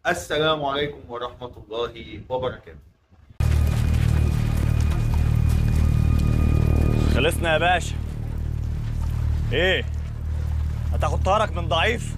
السلام عليكم ورحمة الله وبركاته خلصنا يا باشا ايه هتاخد طارك من ضعيف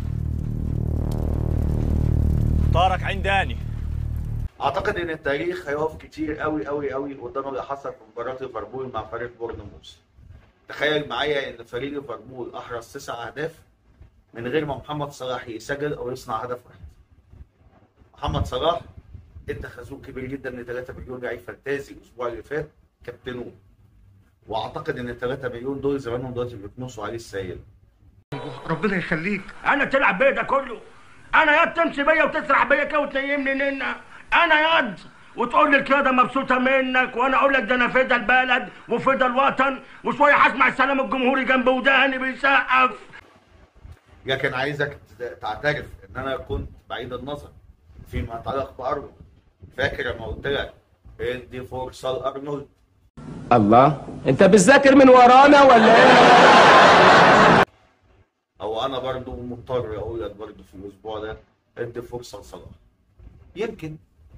طارك عنداني اعتقد ان التاريخ هيقف كتير قوي قوي قوي قدام اللي حصل في مباراة ليفربول مع فريق بورنموث تخيل معايا ان فريق ليفربول احرز تسع اهداف من غير ما محمد صلاح يسجل او يصنع هدف واحد محمد صلاح ادى خازوق كبير جدا من 3 مليون لعيب فانتازي الاسبوع اللي فات كابتنوه واعتقد ان ال 3 مليون دول زمانهم دلوقتي بيكنسوا عليه السيد ربنا يخليك انا تلعب بيا ده كله انا ياد تمشي بيا وتسرح بيا كده وتنيمني ننا انا ياد وتقول لي القياده مبسوطه منك وانا اقول لك ده انا فدا البلد وفدا الوطن وشويه هسمع السلام الجمهوري جنب وداني بيسقف لكن عايزك تعترف ان انا كنت بعيد النظر فيما يتعلق بارنولد فاكر لما قلت لك ادي فرصه لارنولد الله انت بتذاكر من ورانا ولا ايه او انا برضو مضطر اقول لك برضو في الاسبوع ده ادي فرصه لصلاح يمكن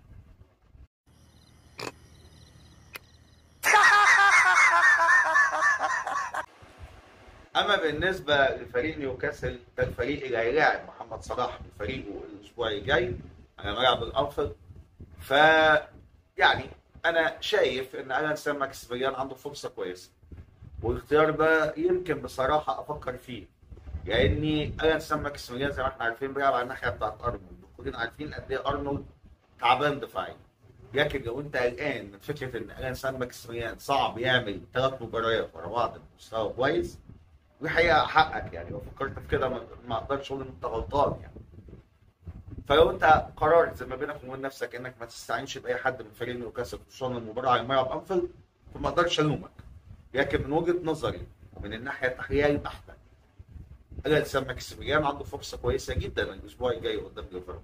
اما بالنسبه لفريق نيوكاسل ده الفريق اللي هيلاعب محمد صلاح بفريقه الاسبوع الجاي على ملعب الانفيلد ف يعني انا شايف ان الان سان ماكسيميليان عنده فرصه كويسه والاختيار ده يمكن بصراحه افكر فيه لاني الان سان ماكسيميليان زي ما احنا عارفين بيلعب على الناحيه بتاعت ارنولد كلنا عارفين قد ايه ارنولد تعبان دفاعيا لكن لو انت قلقان من فكره ان الان سان ماكسيميليان صعب يعمل ثلاث مباريات ورا بعض بمستوى كويس دي حقيقه حقك يعني لو فكرت في كده ما ما اقدرش اقول ان انت غلطان يعني فلو انت قررت زي ما بينك وبين نفسك انك ما تستعينش باي حد من فريق نيوكاسل خصوصا المباراه على ملعب انفيلد فما اقدرش الومك لكن من وجهه نظري ومن الناحيه التحليليه البحته الان سان ماكسيميليان عنده فرصه كويسه جدا الاسبوع الجاي قدام ليفربول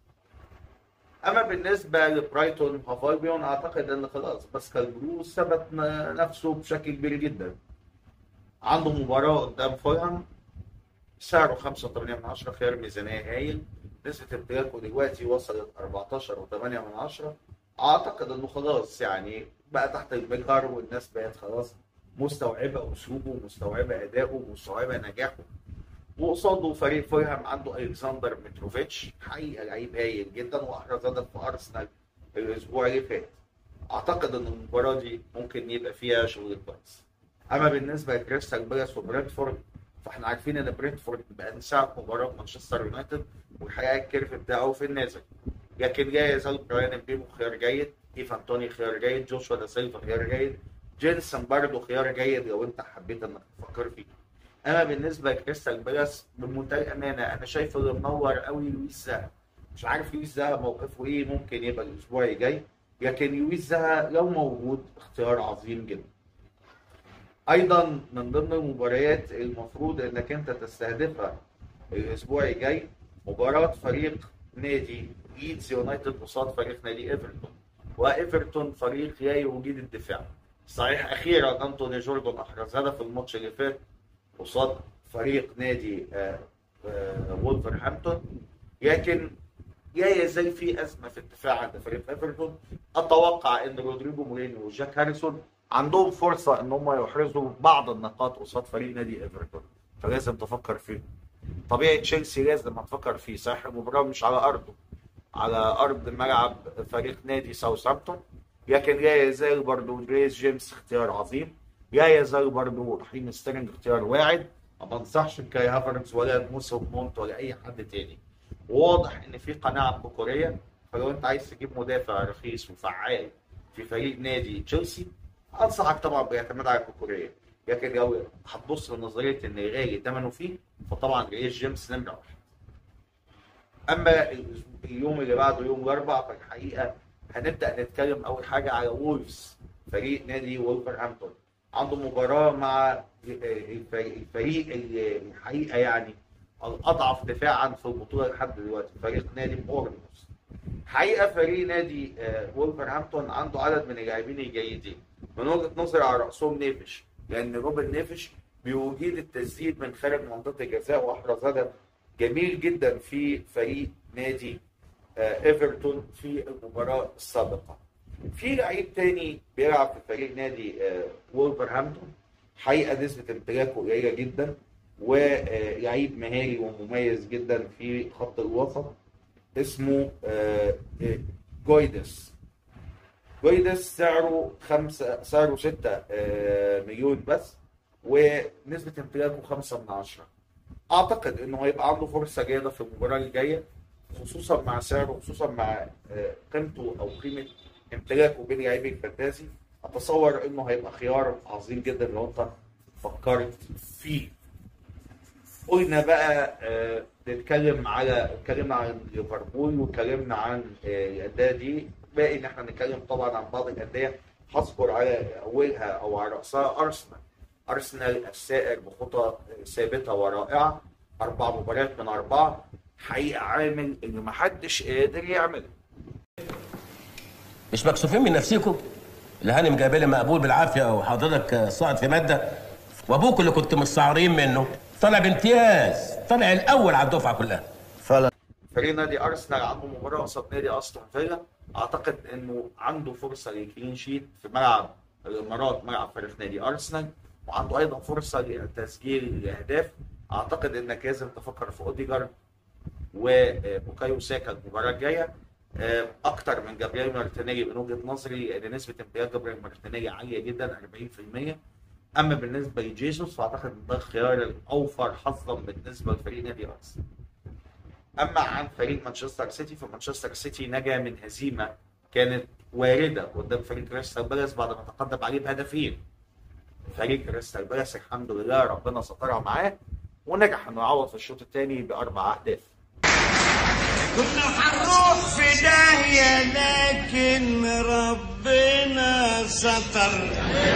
اما بالنسبه لبرايتون هافالبيون اعتقد ان خلاص باسكال بروس ثبت نفسه بشكل كبير جدا عنده مباراه قدام فولهام سعره 5.8 من 10 خيار ميزانيه هايل نسبة امتلاكه دلوقتي وصلت 14.8 من 10 اعتقد انه خلاص يعني بقى تحت المجهر والناس بقت خلاص مستوعبه اسلوبه مستوعبه اداؤه مستوعبه نجاحه وقصاده فريق فولهام عنده الكسندر متروفيتش حقيقه لعيب هايل جدا واحرز هدف في ارسنال الاسبوع اللي فات اعتقد ان المباراه دي ممكن يبقى فيها شغل كويس اما بالنسبه لكريستال بالاس وبرنتفورد فاحنا عارفين ان برنتفورد بقى من ساعه مباراه مانشستر يونايتد والحقيقه الكيرف بتاعه في النازل لكن لا يزال براين امبيمو خيار جيد ايفان توني خيار جيد جوشوا دا سيلفا خيار جيد جينسون برضه خيار جيد لو انت حبيت انك تفكر فيه اما بالنسبه لكريستال بالاس بمنتهى الامانه انا شايف اللي منور قوي لويس زها مش عارف لويس زها موقفه ايه ممكن يبقى الاسبوع الجاي لكن لويس زها لو موجود اختيار عظيم جدا ايضا من ضمن المباريات المفروض انك انت تستهدفها الاسبوع الجاي مباراه فريق نادي ليدز يونايتد قصاد فريق نادي ايفرتون وايفرتون فريق لا يجيد الدفاع صحيح اخيرا انتوني جوردن احرز هدف الماتش اللي فات قصاد فريق نادي آه، آه، وولفرهامبتون لكن لا يزال في ازمه في الدفاع عند فريق ايفرتون اتوقع ان رودريجو مورينيو وجاك هاريسون عندهم فرصه ان هم يحرزوا بعض النقاط قصاد فريق نادي ايفرتون فلازم تفكر فيه طبيعي تشيلسي لازم هتفكر فيه صحيح المباراه مش على ارضه على ارض ملعب فريق نادي ساوثهامبتون لكن لا يزال برضه ريس جيمس اختيار عظيم لا يزال برضه رحيم ستيرنج اختيار واعد ما بنصحش بكاي هافرنز ولا موسى مونت ولا اي حد تاني وواضح ان في قناعه بكوريا فلو انت عايز تجيب مدافع رخيص وفعال في فريق نادي تشيلسي انصحك طبعا بالاعتماد على كوكوريا لكن لو هتبص لنظريه ان غالي ثمنه فيه فطبعا ريس جيمس نمره واحد اما اليوم اللي بعده يوم الاربعاء فالحقيقه هنبدا نتكلم اول حاجه على وولفز فريق نادي وولفرهامبتون عنده مباراه مع الفريق اللي الحقيقه يعني الاضعف دفاعا في البطوله لحد دلوقتي فريق نادي بورنموث حقيقه فريق نادي وولفرهامبتون عنده عدد من اللاعبين الجيدين من وجهه نظري على راسهم نيفش لان روبن نيفش بيجيد التسديد من خارج منطقه الجزاء واحرز هدف جميل جدا في فريق نادي آه، ايفرتون في المباراه السابقه. في لعيب تاني بيلعب في فريق نادي آه، وولفرهامبتون حقيقه نسبه امتلاكه قليله جدا ولعيب مهاري ومميز جدا في خط الوسط اسمه آه، آه، جويدس جويدس سعره خمسة سعره ستة آه، مليون بس ونسبة امتلاكه خمسة من عشرة أعتقد إنه هيبقى عنده فرصة جيدة في المباراة الجاية خصوصا مع سعره خصوصا مع آه، قيمته أو قيمة امتلاكه بين لاعبي الفانتازي أتصور إنه هيبقى خيار عظيم جدا لو أنت فكرت فيه قلنا بقى آه، نتكلم على اتكلمنا عن ليفربول واتكلمنا عن آه، الانديه دي باقي ان احنا نتكلم طبعا عن بعض الانديه هذكر على اولها او على راسها ارسنال ارسنال السائر بخطى ثابته ورائعه اربع مباريات من اربعه حقيقه عامل اللي محدش قادر يعمله مش مكسوفين من نفسيكم الهانم جايبه لي مقبول بالعافيه وحضرتك صاعد في ماده وابوك اللي كنت مستعارين منه طلع بامتياز طلع الاول على الدفعه كلها فعلا فريق نادي ارسنال عنده مباراه قصاد نادي استون فيلا اعتقد انه عنده فرصه للكلين شيت في ملعب الامارات ملعب فريق نادي ارسنال وعنده ايضا فرصه لتسجيل الاهداف اعتقد انك لازم تفكر في اوديجارد وبوكايو ساكا المباراه الجايه آه، اكتر من جابرييل مارتينيلي من وجهه نظري لان نسبه امتلاك جابرييل مارتينيلي عاليه جدا 40% اما بالنسبه لجيسوس فاعتقد ان ده الخيار الاوفر حظا بالنسبه لفريق نادي ارسنال اما عن فريق مانشستر سيتي فمانشستر سيتي نجا من هزيمه كانت وارده قدام فريق كريستال بالاس بعد ما تقدم عليه بهدفين فريق كريستال بالاس الحمد لله ربنا سترها معاه ونجح انه يعوض في الشوط الثاني باربع اهداف كنا هنروح في داهية لكن ربنا ستر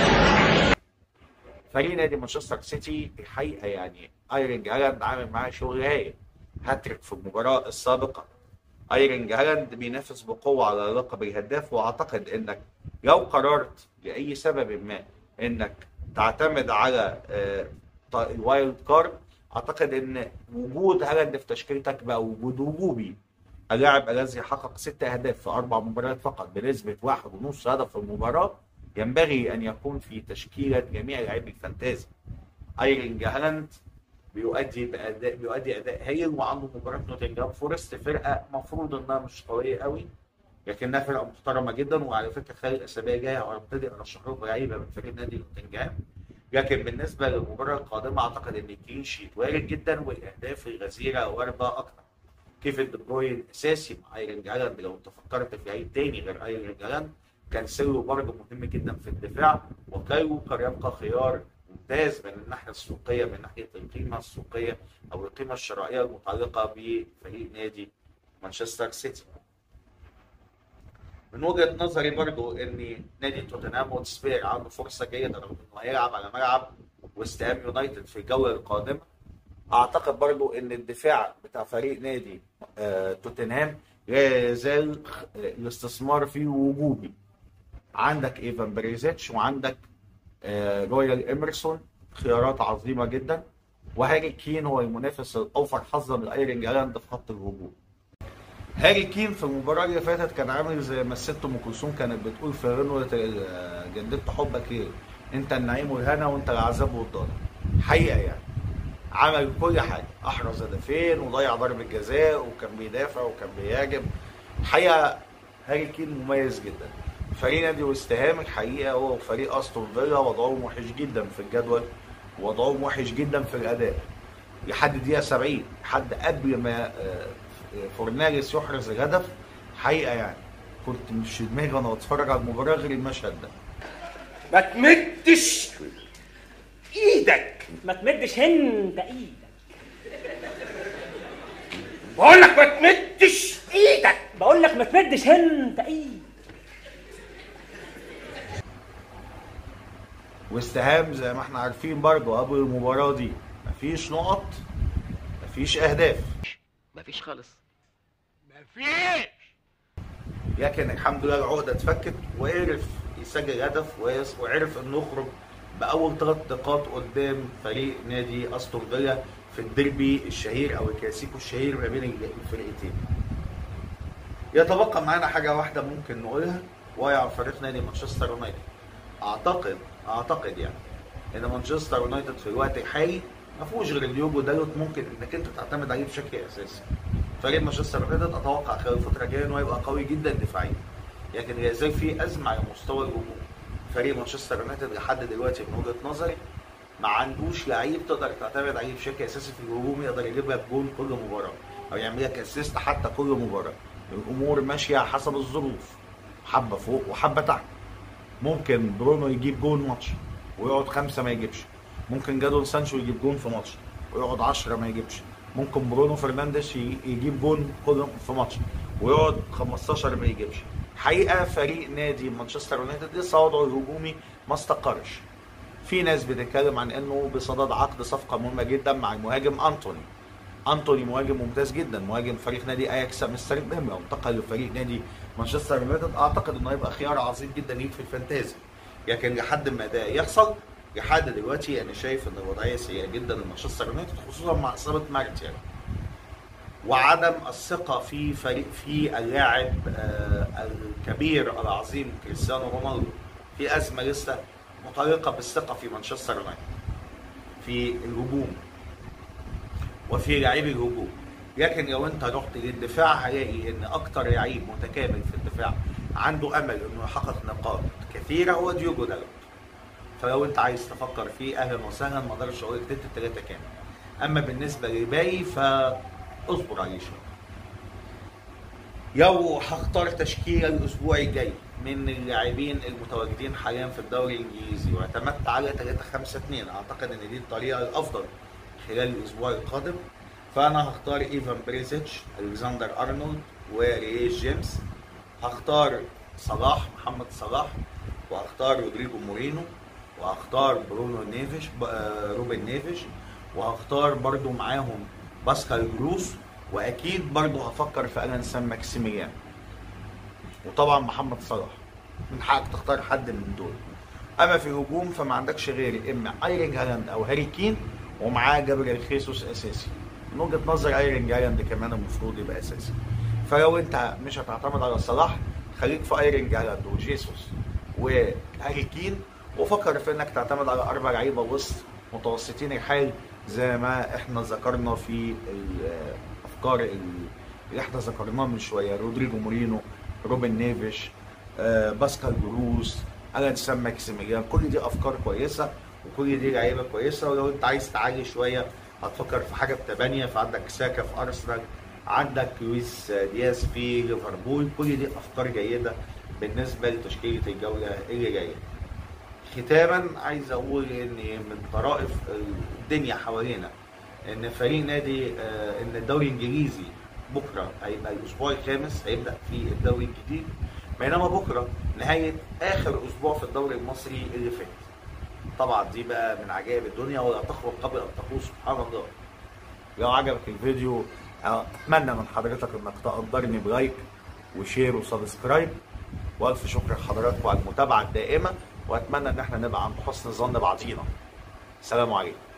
فريق نادي مانشستر سيتي الحقيقه يعني ايرنج هالاند عامل معاه شغل هايل هاتريك في المباراه السابقه ايرنج هالاند بينافس بقوه على لقب الهداف واعتقد انك لو قررت لاي سبب ما انك تعتمد على آه، ط- الوايلد كارد اعتقد ان وجود هالاند في تشكيلتك بقى وجود وجوبي اللاعب الذي حقق ست اهداف في اربع مباريات فقط بنسبه واحد ونص هدف في المباراه ينبغي ان يكون في تشكيله جميع لاعبي الفانتازي ايرلينج هالاند بيؤدي باداء بيؤدي اداء هايل وعنده مباراه نوتنجهام فورست فرقه مفروض انها مش قويه قوي لكنها فرقه محترمه جدا وعلى فكره خلال الاسابيع الجايه هبتدي ارشح لكم لعيبه من فريق نادي نوتنجهام لكن بالنسبه للمباراه القادمه اعتقد ان الكلين شيت وارد جدا والاهداف الغزيره وارده اكتر كيفن دي بروين اساسي مع ايرلينج هالاند لو انت فكرت في لعيب تاني غير ايرلينج هالاند كان سيرو برضه مهم جدا في الدفاع وكايرو قد يبقى خيار ممتاز من الناحيه السوقيه من ناحيه القيمه السوقيه او القيمه الشرائيه المتعلقه بفريق نادي مانشستر سيتي. من وجهه نظري برضو ان نادي توتنهام هوتسبير عنده فرصه جيده رغم انه هيلعب على ملعب ويست هام يونايتد في الجوله القادمه. اعتقد برضو ان الدفاع بتاع فريق نادي آه توتنهام لا يزال آه، الاستثمار فيه وجوبي. عندك ايفان بريزيتش وعندك آه، رويال اميرسون خيارات عظيمه جدا وهاري كين هو المنافس الاوفر حظا لايرنج هالاند في خط الهجوم. هاري كين في المباراه اللي فاتت كان عامل زي ما الست ام كلثوم كانت بتقول في غنوه آه، جددت حبك ايه؟ انت النعيم والهنا وانت العذاب والضلال. حقيقه يعني عمل كل حاجه احرز هدفين وضيع ضربه جزاء وكان بيدافع وكان بيهاجم الحقيقه هاري كين مميز جدا فريق نادي وست هام الحقيقه هو فريق استون فيلا وضعهم وحش جدا في الجدول وضعهم وحش جدا في الاداء لحد دقيقه 70 لحد قبل ما آه، فورناليس يحرز الهدف حقيقه يعني كنت مش في دماغي وانا بتفرج على المباراه غير المشهد ده ما تمدش ايدك ما تمدش انت ايدك بقول لك ما تمدش ايدك بقول لك ما تمدش انت ايدك وست هام زي ما احنا عارفين برضه قبل المباراه دي مفيش نقط مفيش اهداف مفيش خالص لكن الحمد لله العقده اتفكت وعرف يسجل هدف ويس- وعرف انه يخرج باول ثلاث نقاط قدام فريق نادي استون فيلا في الديربي الشهير او الكلاسيكو الشهير ما بين الفرقتين. يتبقى معانا حاجه واحده ممكن نقولها وهي فريق نادي مانشستر يونايتد اعتقد اعتقد يعني ان مانشستر يونايتد في الوقت الحالي ما فيهوش غير ديوجو دالوت ممكن انك انت تعتمد عليه بشكل اساسي فريق مانشستر يونايتد اتوقع خلال الفتره الجايه انه هيبقى قوي جدا دفاعيا لكن لا يزال في ازمه على مستوى الهجوم فريق مانشستر يونايتد لحد دلوقتي من وجهه نظري ما عندوش لعيب تقدر تعتمد عليه بشكل اساسي في الهجوم يقدر يجيب لك جول كل مباراه او يعمل لك اسيست حتى كل مباراه الامور ماشيه حسب الظروف حبه فوق وحبه تحت ممكن برونو يجيب جول ماتش ويقعد خمسه ما يجيبش ممكن جادون سانشو يجيب جول في ماتش ويقعد 10 ما يجيبش ممكن برونو فرنانديز ي- يجيب جول كل في ماتش ويقعد 15 ما يجيبش حقيقه فريق نادي مانشستر يونايتد لسه وضعه الهجومي ما استقرش في ناس بتتكلم عن انه بصدد عقد صفقه مهمه جدا مع المهاجم انتوني انتوني مهاجم ممتاز جدا مهاجم فريق نادي اياكس امستردام لو انتقل لفريق نادي مانشستر يونايتد اعتقد انه هيبقى خيار عظيم جدا ليك في الفانتازي لكن لحد ما ده يحصل لحد دلوقتي انا شايف ان الوضعيه سيئه جدا لمانشستر يونايتد خصوصا مع اصابه مارتيال وعدم الثقه في فريق في اللاعب آه، الكبير العظيم كريستيانو رونالدو في ازمه لسه متعلقه بالثقه في مانشستر يونايتد في الهجوم وفي لاعبي الهجوم لكن لو انت رحت للدفاع هلاقي ان اكتر لعيب متكامل في الدفاع عنده امل انه يحقق نقاط كثيره هو ديوجو دالوت فلو انت عايز تفكر فيه اهلا وسهلا ما اقدرش اقول لك تلت التلاته كام اما بالنسبه للباقي فاصبر عليه شويه لو هختار تشكيله الاسبوع الجاي من اللاعبين المتواجدين حاليا في الدوري الانجليزي واعتمدت على 3 5 2 اعتقد ان دي الطريقه الافضل خلال الاسبوع القادم فانا هختار ايفان بريزيتش الكسندر ارنولد ورييش جيمس هختار صلاح محمد صلاح وهختار رودريجو مورينو وهختار برونو نيفيش ب- آه، روبن نيفيش وهختار برضو معاهم باسكال جروس واكيد برضو هفكر في الان سان ماكسيميليان وطبعا محمد صلاح من حقك تختار حد من دول اما في الهجوم فما عندكش غير اما ايرينج هالاند او هاري كين ومعاه جابريل خيسوس اساسي من وجهه نظر ايرينج هالاند كمان المفروض يبقى اساسي فلو انت مش هتعتمد على صلاح خليك في ايرينج هالاند وجيسوس وهاري كين وفكر في انك تعتمد على اربع لعيبه وسط متوسطين الحال زي ما احنا ذكرنا في الافكار اللي احنا ذكرناها من شويه رودريجو مورينو روبن نيفيش آه، باسكال جروس الان سام ماكسيميليان كل دي افكار كويسه وكل دي لعيبه كويسه ولو انت عايز تعلي شويه هتفكر في حاجه بتبانية فعندك ساكا في ارسنال عندك لويس دياز في ليفربول كل دي افكار جيده بالنسبه لتشكيله الجوله اللي جايه ختاما عايز اقول ان من طرائف الدنيا حوالينا ان فريق نادي آه، ان الدوري الانجليزي بكره هيبقى الاسبوع الخامس هيبدا في الدوري الجديد بينما بكره نهايه اخر اسبوع في الدوري المصري اللي فات طبعا دي بقى من عجائب الدنيا ولا تخرج قبل ان تقول سبحان الله لو عجبك الفيديو اتمنى من حضرتك انك تقدرني بلايك وشير وسبسكرايب والف شكر لحضراتكم على المتابعه الدائمه واتمنى ان احنا نبقى عند حسن ظن بعضينا سلام عليكم